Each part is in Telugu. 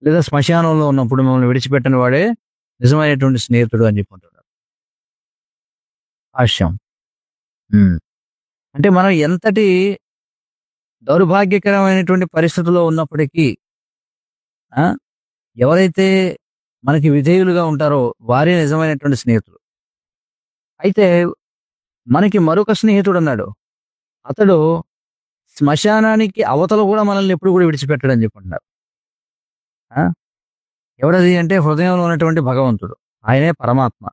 లేదా శ్మశానంలో ఉన్నప్పుడు మిమ్మల్ని విడిచిపెట్టని వాడే నిజమైనటువంటి స్నేహితుడు అని చెప్పుకుంటున్నారు హాస్యం ఉమ్. అంటే మనం ఎంతటి దౌర్భాగ్యకరమైనటువంటి పరిస్థితుల్లో ఉన్నప్పటికీ ఆ, ఎవరైతే మనకి విధేయులుగా ఉంటారో వారే నిజమైనటువంటి స్నేహితుడు అయితే మనకి మరొక స్నేహితుడు అన్నాడు అతడు శ్మశానానికి అవతల కూడా మనల్ని ఎప్పుడు కూడా విడిచిపెట్టడని చెప్పుకుంటున్నారు ఆ? ఎవరది అంటే హృదయంలో ఉన్నటువంటి భగవంతుడు ఆయనే పరమాత్మ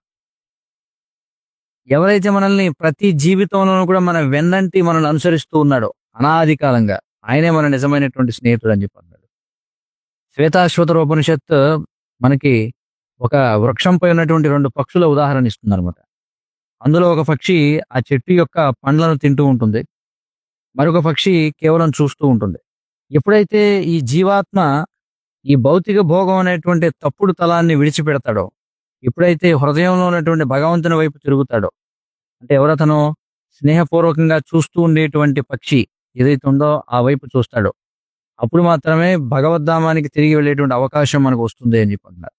ఎవరైతే మనల్ని ప్రతి జీవితంలోనూ కూడా మన వెన్నంటి మనల్ని అనుసరిస్తూ ఉన్నాడో అనాది కాలంగా ఆయనే మన నిజమైనటువంటి స్నేహితుడు అని చెప్పన్నాడు శ్వేతాశ్వతర ఉపనిషత్ మనకి ఒక వృక్షంపై ఉన్నటువంటి రెండు పక్షుల ఉదాహరణ ఇస్తుంది అనమాట అందులో ఒక పక్షి ఆ చెట్టు యొక్క పండ్లను తింటూ ఉంటుంది మరొక పక్షి కేవలం చూస్తూ ఉంటుంది ఎప్పుడైతే ఈ జీవాత్మ ఈ భౌతిక భోగం అనేటువంటి తప్పుడు తలాన్ని విడిచిపెడతాడో ఎప్పుడైతే హృదయంలో ఉన్నటువంటి భగవంతుని వైపు తిరుగుతాడో అంటే ఎవరతను స్నేహపూర్వకంగా చూస్తూ ఉండేటువంటి పక్షి ఏదైతే ఉందో ఆ వైపు చూస్తాడో అప్పుడు మాత్రమే భగవద్ధామానికి తిరిగి వెళ్ళేటువంటి అవకాశం మనకు వస్తుంది అని చెప్పి అంటున్నారు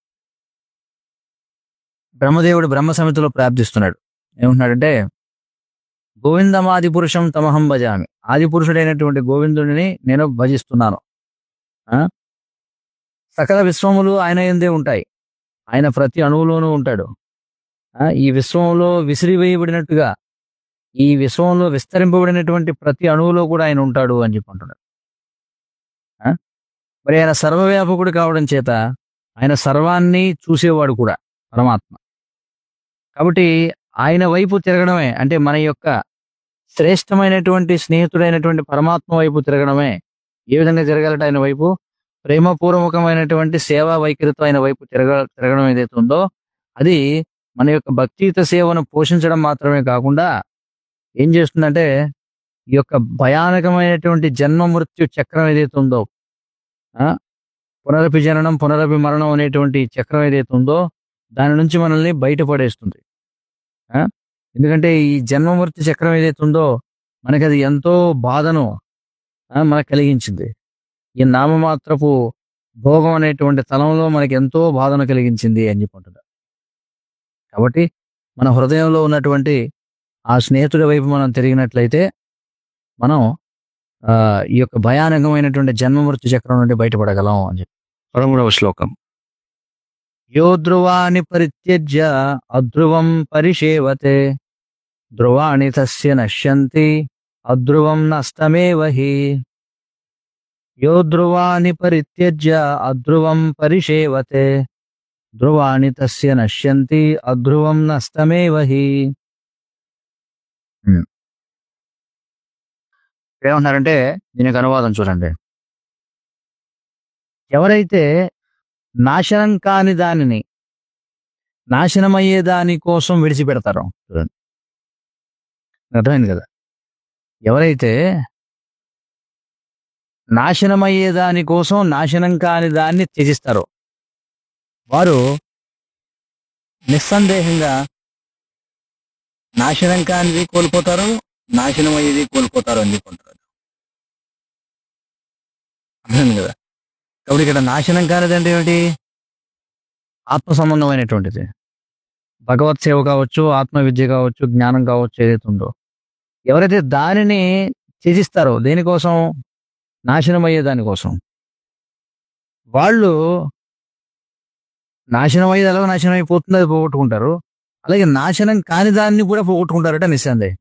బ్రహ్మదేవుడు బ్రహ్మ సమితిలో ప్రార్థిస్తున్నాడు ఏమంటున్నాడంటే గోవిందమాది పురుషం తమహం భజామి ఆది పురుషుడైనటువంటి గోవిందుడిని నేను భజిస్తున్నాను ఆ? సకల విశ్వములు ఆయన ఎందే ఉంటాయి ఆయన ప్రతి అణువులోనూ ఉంటాడు ఆ? ఈ విశ్వంలో విసిరివేయబడినట్టుగా ఈ విశ్వంలో విస్తరింపబడినటువంటి ప్రతి అణువులో కూడా ఆయన ఉంటాడు అని చెప్పి అంటున్నాడు ఆ? మరి ఆయన సర్వవ్యాపకుడు కావడం చేత ఆయన సర్వాన్ని చూసేవాడు కూడా పరమాత్మ కాబట్టి ఆయన వైపు తిరగడమే అంటే మన యొక్క శ్రేష్టమైనటువంటి స్నేహితుడైనటువంటి పరమాత్మ వైపు తిరగడమే ఏ విధంగా తిరగాలట ఆయన వైపు ప్రేమపూర్వకమైనటువంటి సేవా వైఖరితో ఆయన వైపు తిరగ తిరగడం ఏదైతే ఉందో అది మన యొక్క భక్తియుత సేవను పోషించడం మాత్రమే కాకుండా ఏం చేస్తుందంటే ఈ యొక్క భయానకమైనటువంటి జన్మ మృత్యు చక్రం ఏదైతే ఉందో ఆ పునరపి జననం పునరపి మరణం అనేటువంటి చక్రం ఏదైతే ఉందో దాని నుంచి మనల్ని బయటపడేస్తుంది ఆ? ఎందుకంటే ఈ జన్మ మృత్యు చక్రం ఏదైతే ఉందో మనకి అది ఎంతో బాధను ఆ, మనకు కలిగించింది ఈ నామమాత్రపు భోగం అనేటువంటి తలంలో మనకి ఎంతో బాధను కలిగించింది అని చెప్పుకుంటున్నారు కాబట్టి మన హృదయంలో ఉన్నటువంటి ఆ స్నేహితుడి వైపు మనం తిరిగినట్లయితే మనం ఆ, ఈ యొక్క భయానకమైనటువంటి జన్మ మృత్యు చక్రం నుండి బయటపడగలం అని చెప్పి పదమూడవ శ్లోకం యో ధ్రువాని పరిత్యజ్య అధ్రువం పరిషేవతే ధ్రువాణి తస్య నశ్యంతి అధ్రువం నష్టమేవ హి యో ధ్రువాని పరిత్యజ్య అధ్రువం పరిషేవతే ధ్రువాణి తస్య నశ్యంతి అధ్రువం నష్టమేవ హి హ్మ్. ఏమంటున్నారంటే దీనికి అనువాదం చూడండి ఎవరైతే నాశనం కాని దానిని నాశనమయ్యే దాని కోసం విడిచిపెడతారో చూడండి అర్థమైంది కదా ఎవరైతే నాశనమయ్యే దాని కోసం నాశనం కాని దాన్ని త్యజిస్తారో వారు నిస్సందేహంగా నాశనం కానిది కోల్పోతారు నాశనం అయ్యేది కోల్పోతారు అని చెప్పుకుంటారు అర్థమైంది కదా కాబట్టి ఇక్కడ నాశనం కానిది అంటే ఏమిటి ఆత్మ సంబంధమైనటువంటిది భగవత్ సేవ కావచ్చు ఆత్మ విద్య కావచ్చు జ్ఞానం కావచ్చు ఏదైతే ఉందో ఎవరైతే దానిని త్యజిస్తారో దేనికోసం నాశనం అయ్యే దానికోసం వాళ్ళు నాశనం అయ్యేది ఎలాగో నాశనం అయిపోతుంది అది పోగొట్టుకుంటారు అలాగే నాశనం కాని దాన్ని కూడా పోగొట్టుకుంటారట నిస్సందేహం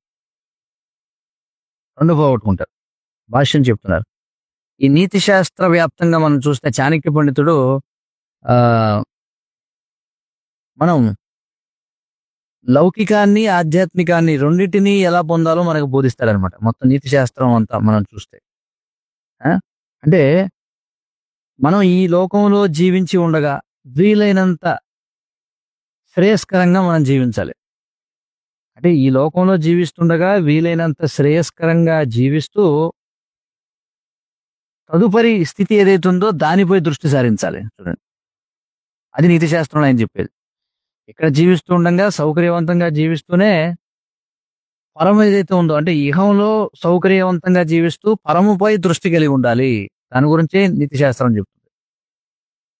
రెండు పోగొట్టుకుంటారు భాష్యం చెప్తున్నారు ఈ నీతి శాస్త్ర వ్యాప్తంగా మనం చూస్తే చాణక్య పండితుడు ఆ మనం లౌకికాన్ని ఆధ్యాత్మికాన్ని రెండింటినీ ఎలా పొందాలో మనకు బోధిస్తాడనమాట మొత్తం నీతి శాస్త్రం అంతా మనం చూస్తే ఆ? అంటే మనం ఈ లోకంలో జీవించి ఉండగా వీలైనంత శ్రేయస్కరంగా మనం జీవించాలి అంటే ఈ లోకంలో జీవిస్తుండగా వీలైనంత శ్రేయస్కరంగా జీవిస్తూ తదుపరి స్థితి ఏదైతే ఉందో దానిపై దృష్టి సారించాలి చూడండి అది నీతి శాస్త్రంలో ఆయన చెప్పేది ఇక్కడ జీవిస్తూ ఉండగా సౌకర్యవంతంగా జీవిస్తూనే పరం ఏదైతే ఉందో అంటే ఇహంలో సౌకర్యవంతంగా జీవిస్తూ పరముపై దృష్టి కలిగి ఉండాలి దాని గురించే నీతి శాస్త్రం చెప్తుంది